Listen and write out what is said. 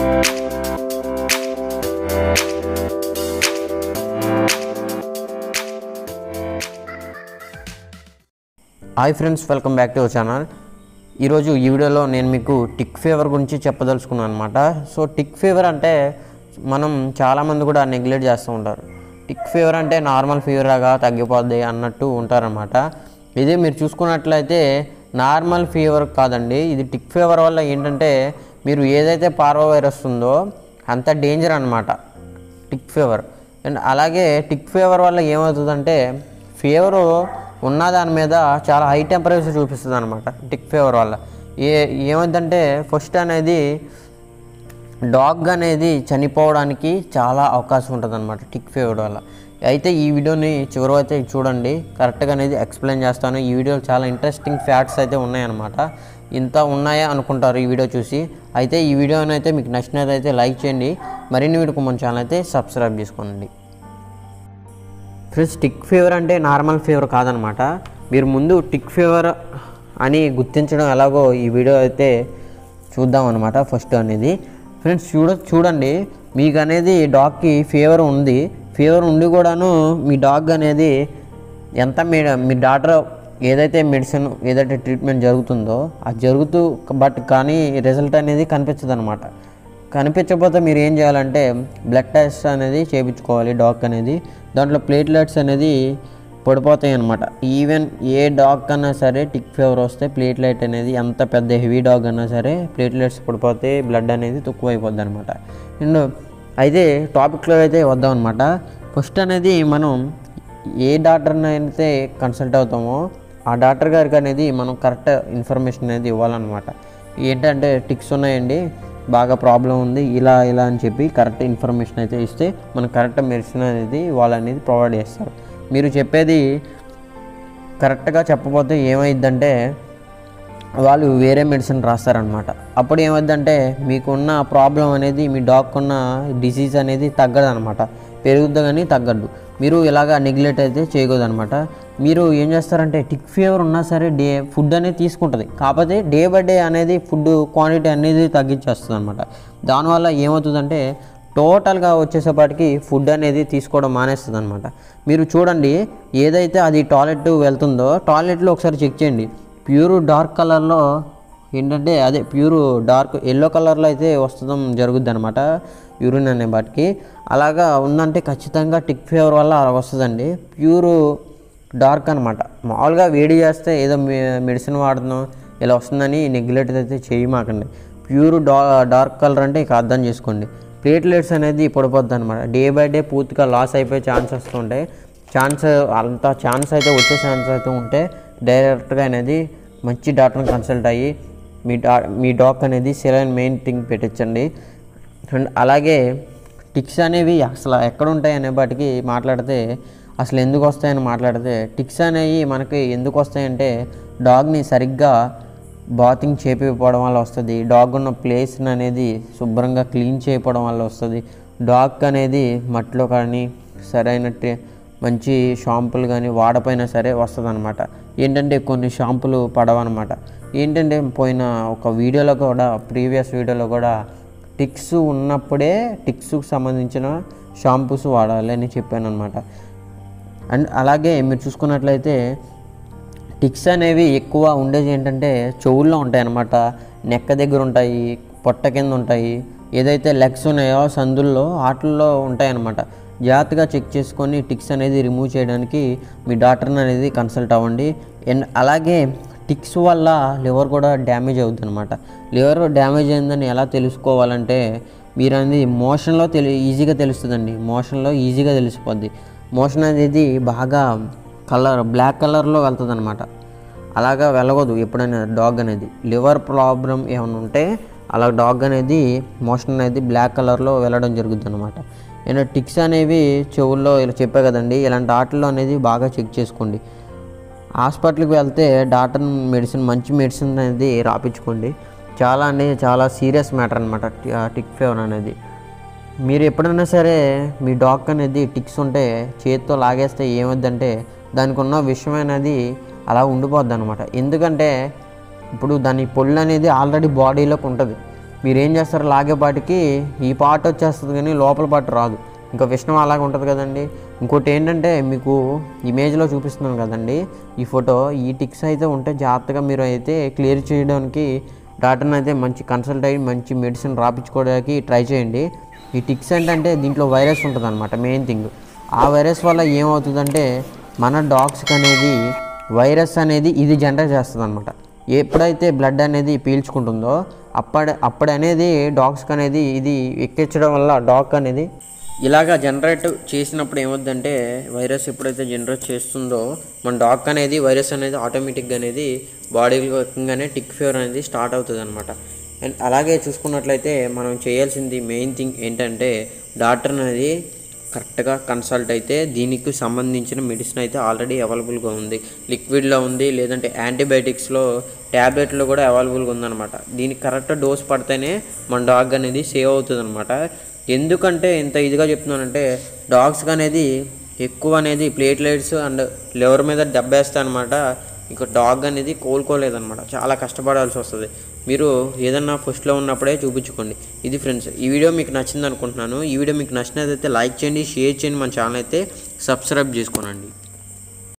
hi friends welcome back to our channel ఈరోజు ఈ వీడియోలో నేను మీకు టిక్ ఫీవర్ గురించి చెప్పదలుచుకున్నాను అనమాట సో టిక్ ఫీవర్ అంటే మనం చాలామంది కూడా నెగ్లెక్ట్ చేస్తూ ఉంటారు టిక్ ఫీవర్ అంటే నార్మల్ ఫీవర్ లాగా తగ్గిపోద్ది అన్నట్టు ఉంటారనమాట ఇదే మీరు చూసుకున్నట్లయితే నార్మల్ ఫీవర్ కాదండి ఇది టిక్ ఫీవర్ వల్ల ఏంటంటే మీరు ఏదైతే పార్వో వైరస్ ఉందో అంత డేంజర్ అనమాట టిక్ ఫీవర్ అండ్ అలాగే టిక్ ఫీవర్ వల్ల ఏమవుతుందంటే ఫీవరు ఉన్న దాని మీద చాలా హై టెంపరేచర్ చూపిస్తుంది అనమాట టిక్ ఫీవర్ వల్ల ఏ ఏమైందంటే ఫస్ట్ అనేది డాగ్ అనేది చనిపోవడానికి చాలా అవకాశం ఉంటుంది అనమాట టిక్ ఫీవర్ వల్ల అయితే ఈ వీడియోని చివరి అయితే చూడండి కరెక్ట్గా అనేది ఎక్స్ప్లెయిన్ చేస్తాను ఈ వీడియోలో చాలా ఇంట్రెస్టింగ్ ఫ్యాక్ట్స్ అయితే ఉన్నాయన్నమాట ఇంత ఉన్నాయా అనుకుంటారు ఈ వీడియో చూసి అయితే ఈ వీడియోని అయితే మీకు నచ్చినట్లయితే లైక్ చేయండి మరిన్ని వీడియోకి మన ఛానల్ అయితే సబ్స్క్రైబ్ చేసుకోండి ఫ్రెండ్స్ టిక్ ఫీవర్ అంటే నార్మల్ ఫీవర్ కాదనమాట మీరు ముందు టిక్ ఫీవర్ అని గుర్తించడం ఎలాగో ఈ వీడియో అయితే చూద్దాం అనమాట ఫస్ట్ అనేది ఫ్రెండ్స్ చూడ చూడండి మీకు అనేది డాగ్కి ఫీవర్ ఉంది ఫీవర్ ఉండి కూడాను మీ డాగ్ అనేది ఎంత మీ మీ డాక్టర్ ఏదైతే మెడిసిన్ ఏదైతే ట్రీట్మెంట్ జరుగుతుందో అది జరుగుతూ బట్ కానీ రిజల్ట్ అనేది కనిపించదు అనమాట కనిపించకపోతే మీరు ఏం చేయాలంటే బ్లడ్ టెస్ట్ అనేది చేయించుకోవాలి డాగ్ అనేది దాంట్లో ప్లేట్లెట్స్ అనేది పడిపోతాయి అనమాట ఈవెన్ ఏ డాగ్ కన్నా సరే టిక్ ఫీవర్ వస్తే ప్లేట్లెట్ అనేది ఎంత పెద్ద హెవీ డాగ్ అన్నా సరే ప్లేట్లెట్స్ పడిపోతే బ్లడ్ అనేది తక్కువ అయిపోద్ది అనమాట అండ్ అయితే టాపిక్లో అయితే వద్దాం అనమాట ఫస్ట్ అనేది మనం ఏ డాక్టర్ని అయితే కన్సల్ట్ అవుతామో ఆ డాక్టర్ గారికి అనేది మనం కరెక్ట్ ఇన్ఫర్మేషన్ అనేది ఇవ్వాలన్నమాట ఏంటంటే టిక్స్ ఉన్నాయండి బాగా ప్రాబ్లం ఉంది ఇలా ఇలా అని చెప్పి కరెక్ట్ ఇన్ఫర్మేషన్ అయితే ఇస్తే మనకు కరెక్ట్ మెడిసిన్ అనేది వాళ్ళు అనేది ప్రొవైడ్ చేస్తారు మీరు చెప్పేది కరెక్ట్గా చెప్పకపోతే ఏమైందంటే వాళ్ళు వేరే మెడిసిన్ రాస్తారనమాట అప్పుడు ఏమైందంటే మీకున్న ప్రాబ్లం అనేది మీ డాగ్కి ఉన్న డిసీజ్ అనేది తగ్గదు అనమాట పెరుగుద్ది కానీ తగ్గద్దు మీరు ఇలాగ నెగ్లెక్ట్ అయితే చేయకూడదు అనమాట మీరు ఏం చేస్తారంటే టిక్ ఫీవర్ ఉన్నా సరే డే ఫుడ్ అనేది తీసుకుంటుంది కాకపోతే డే బై డే అనేది ఫుడ్ క్వాంటిటీ అనేది తగ్గించేస్తుంది అనమాట దానివల్ల ఏమవుతుందంటే టోటల్గా వచ్చేసేపాటికి ఫుడ్ అనేది తీసుకోవడం మానేస్తుంది అనమాట మీరు చూడండి ఏదైతే అది టాయిలెట్ వెళ్తుందో టాయిలెట్లో ఒకసారి చెక్ చేయండి ప్యూర్ డార్క్ కలర్లో ఏంటంటే అదే ప్యూర్ డార్క్ ఎల్లో కలర్లో అయితే వస్తుందం జరుగుద్ది అనమాట యూరిన్ అనే వాటికి అలాగా ఉందంటే ఖచ్చితంగా టిక్ ఫీవర్ వల్ల అలా వస్తుందండి ప్యూర్ డార్క్ అనమాట మామూలుగా వేడి చేస్తే ఏదో మెడిసిన్ వాడుతున్నాం ఇలా వస్తుందని నెగ్లెక్ట్ అయితే చేయమాకండి ప్యూర్ డా డార్క్ కలర్ అంటే ఇక అర్థం చేసుకోండి ప్లేట్లెట్స్ అనేది పడిపోద్ది అనమాట డే బై డే పూర్తిగా లాస్ అయిపోయే ఛాన్సెస్ ఉంటాయి ఛాన్స్ అంత ఛాన్స్ అయితే వచ్చే ఛాన్స్ అయితే ఉంటే డైరెక్ట్గా అనేది మంచి డాక్టర్ని కన్సల్ట్ అయ్యి మీ డా మీ డాక్ అనేది సెలైన్ మెయిన్ థింగ్ పెట్టించండి అండ్ అలాగే టిక్స్ అనేవి అసలు ఎక్కడ ఉంటాయి అనే వాటికి మాట్లాడితే అసలు ఎందుకు వస్తాయని మాట్లాడితే టిక్స్ అనేవి మనకి ఎందుకు వస్తాయంటే డాగ్ని సరిగ్గా బాతింగ్ చేపిపోవడం వల్ల వస్తుంది డాగ్ ఉన్న ప్లేస్ అనేది శుభ్రంగా క్లీన్ చేయకపోవడం వల్ల వస్తుంది డాగ్ అనేది మట్టిలో కానీ సరైన టే- మంచి షాంపులు కానీ వాడపోయినా సరే వస్తుంది అనమాట ఏంటంటే కొన్ని షాంపులు పడవన్నమాట ఏంటంటే పోయిన ఒక వీడియోలో కూడా ప్రీవియస్ వీడియోలో కూడా టిక్స్ ఉన్నప్పుడే టిక్స్కి సంబంధించిన షాంపూస్ వాడాలి అని చెప్పాను అనమాట అండ్ అలాగే మీరు చూసుకున్నట్లయితే టిక్స్ అనేవి ఎక్కువ ఉండేది ఏంటంటే చెవుల్లో ఉంటాయి అన్నమాట నెక్క దగ్గర ఉంటాయి పొట్ట కింద ఉంటాయి ఏదైతే లెగ్స్ ఉన్నాయో సందుల్లో వాటిల్లో ఉంటాయి అన్నమాట జాగ్రత్తగా చెక్ చేసుకొని టిక్స్ అనేది రిమూవ్ చేయడానికి మీ డాక్టర్ని అనేది కన్సల్ట్ అవ్వండి అండ్ అలాగే టిక్స్ వల్ల లివర్ కూడా డ్యామేజ్ అవుతుంది అనమాట లివర్ డ్యామేజ్ అయిందని ఎలా తెలుసుకోవాలంటే మీరు అనేది మోషన్లో తెలి ఈజీగా తెలుస్తుందండి మోషన్లో ఈజీగా తెలిసిపోద్ది మోషన్ అనేది బాగా కలర్ బ్లాక్ కలర్లో వెళ్తుంది అనమాట అలాగా వెళ్ళకూడదు ఎప్పుడైనా డాగ్ అనేది లివర్ ప్రాబ్లం ఏమైనా ఉంటే అలా డాగ్ అనేది మోషన్ అనేది బ్లాక్ కలర్లో వెళ్ళడం జరుగుతుంది అనమాట ఏమైనా టిక్స్ అనేవి చెవుల్లో ఇలా చెప్పే కదండి ఇలాంటి వాటిల్లో అనేది బాగా చెక్ చేసుకోండి హాస్పిటల్కి వెళ్తే డాక్టర్ మెడిసిన్ మంచి మెడిసిన్ అనేది రాపించుకోండి చాలా అనేది చాలా సీరియస్ మ్యాటర్ అనమాట టిక్ ఫీవర్ అనేది మీరు ఎప్పుడైనా సరే మీ డాగ్ అనేది టిక్స్ ఉంటే చేతితో లాగేస్తే ఏమవుద్దంటే దానికి ఉన్న విషయం అనేది అలా ఉండిపోద్ది అనమాట ఎందుకంటే ఇప్పుడు దాని పొళ్ళు అనేది ఆల్రెడీ బాడీలోకి ఉంటుంది మీరు ఏం చేస్తారు లాగేపాటికి ఈ పార్ట్ వచ్చేస్తుంది కానీ లోపల పార్ట్ రాదు ఇంకా విష్ణు అలాగే ఉంటుంది కదండి ఇంకోటి ఏంటంటే మీకు ఇమేజ్లో చూపిస్తున్నాను కదండి ఈ ఫోటో ఈ టిక్స్ అయితే ఉంటే జాగ్రత్తగా మీరు అయితే క్లియర్ చేయడానికి డాక్టర్ని అయితే మంచి కన్సల్ట్ అయ్యి మంచి మెడిసిన్ రాపించుకోవడానికి ట్రై చేయండి ఈ టిక్స్ ఏంటంటే దీంట్లో వైరస్ ఉంటుంది అనమాట మెయిన్ థింగ్ ఆ వైరస్ వల్ల ఏమవుతుందంటే మన డాగ్స్కి అనేది వైరస్ అనేది ఇది జనరేట్ చేస్తుంది అనమాట ఎప్పుడైతే బ్లడ్ అనేది పీల్చుకుంటుందో అప్పటి అప్పుడనేది డాగ్స్కి అనేది ఇది ఎక్కించడం వల్ల డాగ్ అనేది ఇలాగా జనరేట్ చేసినప్పుడు ఏమవుద్దంటే వైరస్ ఎప్పుడైతే జనరేట్ చేస్తుందో మన డాగ్ అనేది వైరస్ అనేది ఆటోమేటిక్గా అనేది బాడీలో ఎక్కగానే టిక్ ఫీవర్ అనేది స్టార్ట్ అవుతుంది అనమాట అండ్ అలాగే చూసుకున్నట్లయితే మనం చేయాల్సింది మెయిన్ థింగ్ ఏంటంటే డాక్టర్ అనేది కరెక్ట్గా కన్సల్ట్ అయితే దీనికి సంబంధించిన మెడిసిన్ అయితే ఆల్రెడీ అవైలబుల్గా ఉంది లిక్విడ్లో ఉంది లేదంటే యాంటీబయాటిక్స్లో ట్యాబ్లెట్లో కూడా అవైలబుల్గా ఉందన్నమాట దీనికి కరెక్ట్ డోస్ పడితేనే మన డాగ్ అనేది సేవ్ అవుతుంది అనమాట ఎందుకంటే ఇంత ఇదిగా చెప్తున్నానంటే డాగ్స్కి అనేది ఎక్కువ అనేది ప్లేట్లెట్స్ అండ్ లివర్ మీద దెబ్బేస్తాయి అనమాట ఇక డాగ్ అనేది కోలుకోలేదన్నమాట చాలా కష్టపడాల్సి వస్తుంది మీరు ఏదన్నా ఫస్ట్లో ఉన్నప్పుడే చూపించుకోండి ఇది ఫ్రెండ్స్ ఈ వీడియో మీకు నచ్చింది అనుకుంటున్నాను ఈ వీడియో మీకు నచ్చినట్లయితే లైక్ చేయండి షేర్ చేయండి మన ఛానల్ అయితే సబ్స్క్రైబ్ చేసుకోనండి